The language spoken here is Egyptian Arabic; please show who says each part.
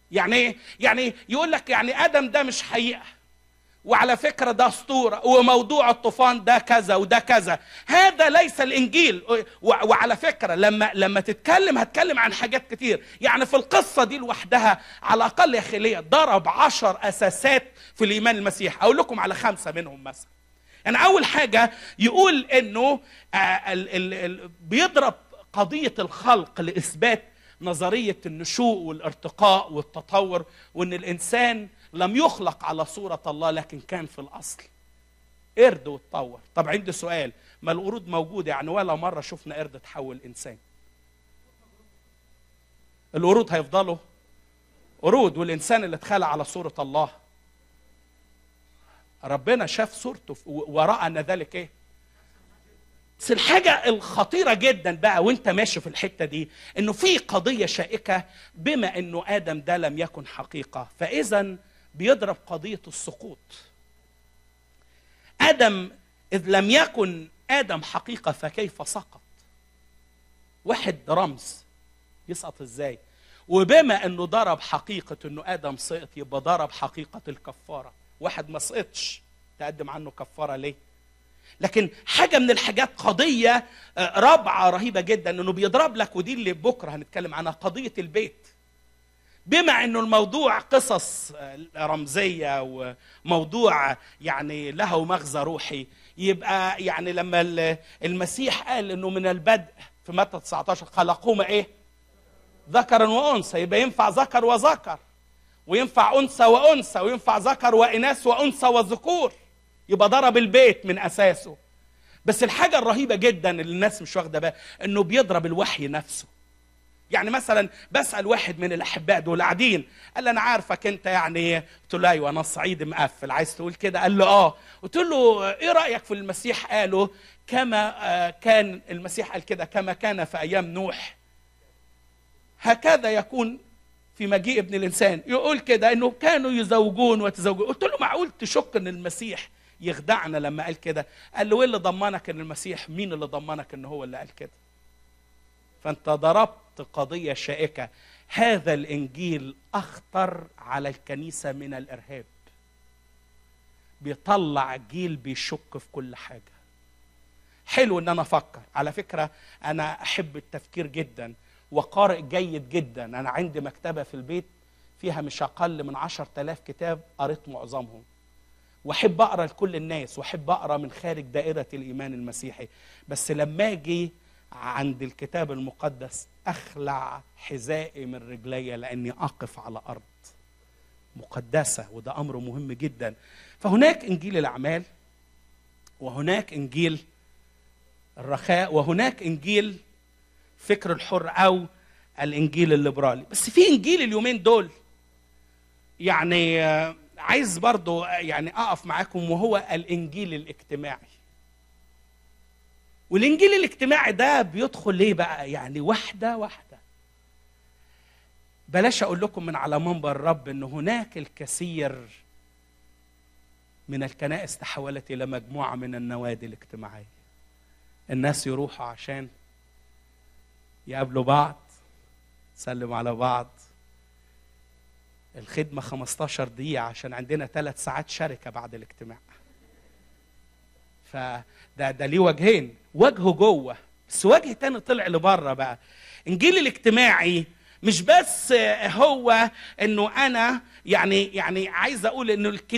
Speaker 1: يعني ايه يعني يقول لك يعني ادم ده مش حقيقه وعلى فكره ده اسطوره وموضوع الطوفان ده كذا وده كذا هذا ليس الانجيل و- وعلى فكره لما لما تتكلم هتكلم عن حاجات كتير يعني في القصه دي لوحدها على الاقل يا خليه ضرب عشر اساسات في الايمان المسيح اقول لكم على خمسه منهم مثلا يعني اول حاجه يقول انه آه، ال ال ال بيضرب قضيه الخلق لاثبات نظريه النشوء والارتقاء والتطور وان الانسان لم يخلق على صوره الله لكن كان في الاصل قرد واتطور طب عندي سؤال ما القرود موجوده يعني ولا مره شفنا قرد تحول انسان القرود هيفضلوا قرود والانسان اللي اتخلق على صوره الله ربنا شاف صورته ف- و- وراى ان ذلك ايه بس الحاجة الخطيرة جدا بقى وانت ماشي في الحتة دي انه في قضية شائكة بما انه ادم ده لم يكن حقيقة فاذا بيضرب قضية السقوط ادم اذ لم يكن ادم حقيقة فكيف سقط واحد رمز يسقط ازاي وبما انه ضرب حقيقة انه ادم سقط يبقى ضرب حقيقة الكفارة واحد ما سقطش تقدم عنه كفارة ليه لكن حاجة من الحاجات قضية آه، رابعة رهيبة جدا انه بيضرب لك ودي اللي بكرة هنتكلم عنها قضية البيت بما انه الموضوع قصص آه، رمزية وموضوع يعني له مغزى روحي يبقى يعني لما ال- المسيح قال انه من البدء في متى 19 خلقهما ايه؟ ذكرا وانثى يبقى ينفع ذكر وذكر وينفع انثى وانثى وينفع ذكر واناث وانثى وذكور يبقى ضرب البيت من اساسه بس الحاجه الرهيبه جدا اللي الناس مش واخده بالها انه بيضرب الوحي نفسه يعني مثلا بسال واحد من الاحباء دول قاعدين قال لي انا عارفك انت يعني قلت له ايوه انا صعيدي مقفل عايز تقول كده قال له اه قلت له ايه رايك في المسيح قاله كما آه، كان المسيح قال كده كما كان في ايام نوح هكذا يكون في مجيء ابن الانسان يقول كده انه كانوا يزوجون ويتزوجون قلت له معقول تشك ان المسيح يخدعنا لما قال كده قال له ايه اللي ضمنك ان المسيح مين اللي ضمنك ان هو اللي قال كده فانت ضربت قضيه شائكه هذا الانجيل اخطر على الكنيسه من الارهاب بيطلع جيل بيشك في كل حاجه حلو ان انا افكر على فكره انا احب التفكير جدا وقارئ جيد جدا انا عندي مكتبه في البيت فيها مش اقل من عشر تلاف كتاب قريت معظمهم واحب اقرا لكل الناس واحب اقرا من خارج دائره الايمان المسيحي بس لما اجي عند الكتاب المقدس اخلع حذائي من رجلي لاني اقف على ارض مقدسه وده امر مهم جدا فهناك انجيل الاعمال وهناك انجيل الرخاء وهناك انجيل فكر الحر او الانجيل الليبرالي بس في انجيل اليومين دول يعني آه، عايز برضو آه، يعني اقف معاكم وهو الانجيل الاجتماعي والانجيل الاجتماعي ده بيدخل ليه بقى يعني واحده واحده بلاش اقول لكم من على منبر الرب ان هناك الكثير من الكنائس تحولت الى مجموعه من النوادي الاجتماعيه الناس يروحوا عشان يقابلوا بعض سلم على بعض الخدمة 15 دقيقة عشان عندنا ثلاث ساعات شركة بعد الاجتماع فده ده ليه وجهين وجهه جوه بس وجه تاني طلع لبره بقى انجيل الاجتماعي مش بس هو انه انا يعني يعني عايز اقول انه